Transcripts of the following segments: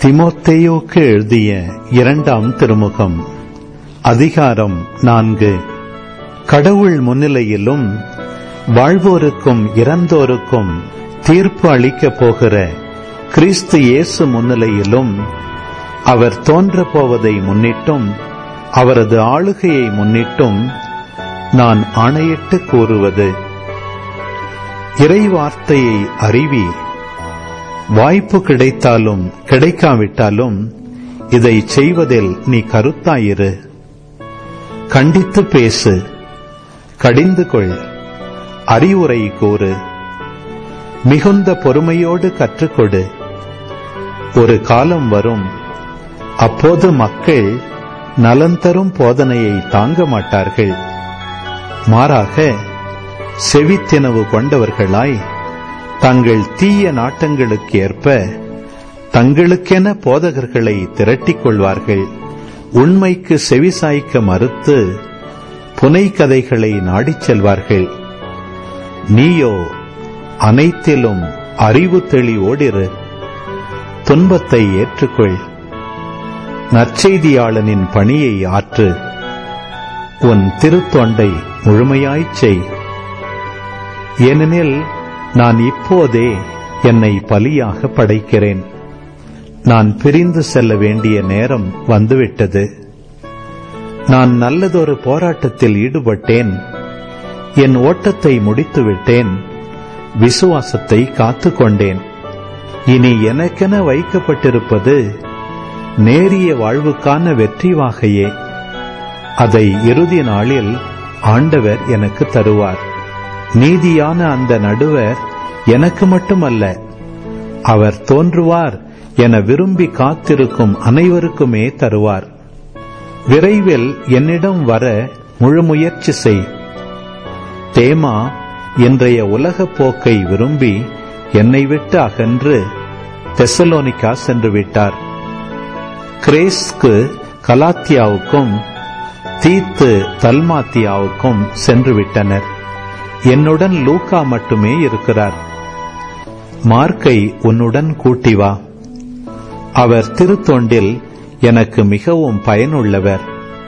திமோத்தேயுக்கு எழுதிய இரண்டாம் திருமுகம் அதிகாரம் நான்கு கடவுள் முன்னிலையிலும் வாழ்வோருக்கும் இறந்தோருக்கும் தீர்ப்பு அளிக்கப் போகிற கிறிஸ்து இயேசு முன்னிலையிலும் அவர் தோன்றப் போவதை முன்னிட்டும் அவரது ஆளுகையை முன்னிட்டும் நான் ஆணையிட்டு கூறுவது இறைவார்த்தையை அறிவி வாய்ப்பு கிடைத்தாலும் கிடைக்காவிட்டாலும் இதை செய்வதில் நீ கருத்தாயிரு கண்டித்து பேசு கடிந்து கொள் அறிவுரை கூறு மிகுந்த பொறுமையோடு கற்றுக்கொடு ஒரு காலம் வரும் அப்போது மக்கள் நலன் தரும் போதனையை தாங்க மாட்டார்கள் மாறாக செவித்தினவு கொண்டவர்களாய் தங்கள் தீய நாட்டங்களுக்கு ஏற்ப தங்களுக்கென போதகர்களை திரட்டிக் கொள்வார்கள் உண்மைக்கு செவிசாய்க்க மறுத்து புனைக்கதைகளை நாடிச் செல்வார்கள் நீயோ அனைத்திலும் அறிவு தெளிவோடிரு துன்பத்தை ஏற்றுக்கொள் நற்செய்தியாளனின் பணியை ஆற்று உன் திருத்தொண்டை முழுமையாய்ச் செய் ஏனெனில் நான் இப்போதே என்னை பலியாக படைக்கிறேன் நான் பிரிந்து செல்ல வேண்டிய நேரம் வந்துவிட்டது நான் நல்லதொரு போராட்டத்தில் ஈடுபட்டேன் என் ஓட்டத்தை முடித்துவிட்டேன் விசுவாசத்தை காத்துக்கொண்டேன் இனி எனக்கென வைக்கப்பட்டிருப்பது நேரிய வாழ்வுக்கான வெற்றி வாகையே அதை இறுதி நாளில் ஆண்டவர் எனக்கு தருவார் நீதியான அந்த நடுவர் எனக்கு மட்டுமல்ல அவர் தோன்றுவார் என விரும்பி காத்திருக்கும் அனைவருக்குமே தருவார் விரைவில் என்னிடம் வர முழு முயற்சி செய் தேமா இன்றைய உலகப் போக்கை விரும்பி என்னை விட்டு அகன்று தெசலோனிக்கா சென்று விட்டார் கிரேஸ்க்கு கலாத்தியாவுக்கும் தீத்து தல்மாத்தியாவுக்கும் சென்று விட்டனர் என்னுடன் லூக்கா மட்டுமே இருக்கிறார் மார்க்கை உன்னுடன் கூட்டி வா அவர் திருத்தொண்டில் எனக்கு மிகவும் பயனுள்ளவர்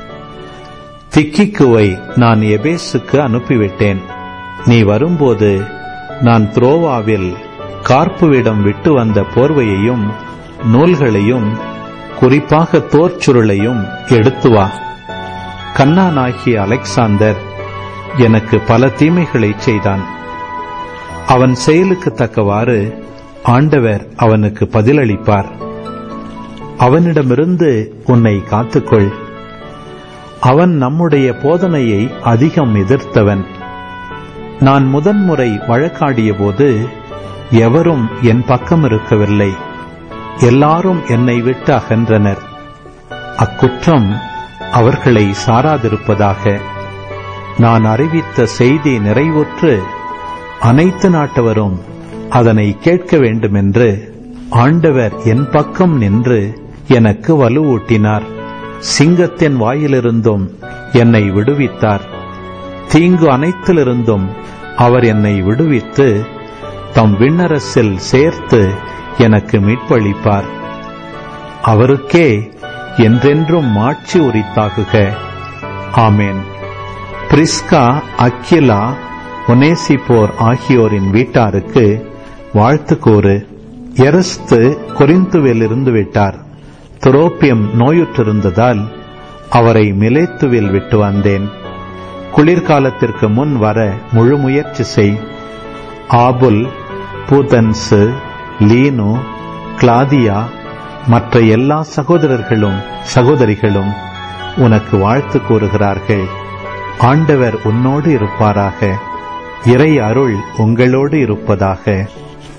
திக்கிக்குவை நான் எபேசுக்கு அனுப்பிவிட்டேன் நீ வரும்போது நான் துரோவாவில் கார்ப்புவிடம் விட்டு வந்த போர்வையையும் நூல்களையும் குறிப்பாக தோற்சுருளையும் எடுத்து வா கண்ணானாகிய அலெக்சாந்தர் எனக்கு பல தீமைகளை செய்தான் அவன் செயலுக்கு தக்கவாறு ஆண்டவர் அவனுக்கு பதிலளிப்பார் அவனிடமிருந்து உன்னை காத்துக்கொள் அவன் நம்முடைய போதனையை அதிகம் எதிர்த்தவன் நான் முதன்முறை வழக்காடிய போது எவரும் என் பக்கம் இருக்கவில்லை எல்லாரும் என்னை விட்டு அகன்றனர் அக்குற்றம் அவர்களை சாராதிருப்பதாக நான் அறிவித்த செய்தி நிறைவுற்று அனைத்து நாட்டவரும் அதனை கேட்க வேண்டுமென்று ஆண்டவர் என் பக்கம் நின்று எனக்கு வலுவூட்டினார் சிங்கத்தின் வாயிலிருந்தும் என்னை விடுவித்தார் தீங்கு அனைத்திலிருந்தும் அவர் என்னை விடுவித்து தம் விண்ணரசில் சேர்த்து எனக்கு மீட்பளிப்பார் அவருக்கே என்றென்றும் மாட்சி உரித்தாகுக ஆமேன் பிரிஸ்கா அக்கிலா ஒனேசிபோர் ஆகியோரின் வீட்டாருக்கு வாழ்த்து கூறு எரஸ்து கொரிந்துவில் இருந்து விட்டார் துரோப்பியம் நோயுற்றிருந்ததால் அவரை மிலேத்துவில் விட்டு வந்தேன் குளிர்காலத்திற்கு முன் வர முழு முயற்சி செய் ஆபுல் பூதன்சு லீனு கிளாதியா மற்ற எல்லா சகோதரர்களும் சகோதரிகளும் உனக்கு வாழ்த்து கூறுகிறார்கள் ஆண்டவர் உன்னோடு இருப்பாராக இறை அருள் உங்களோடு இருப்பதாக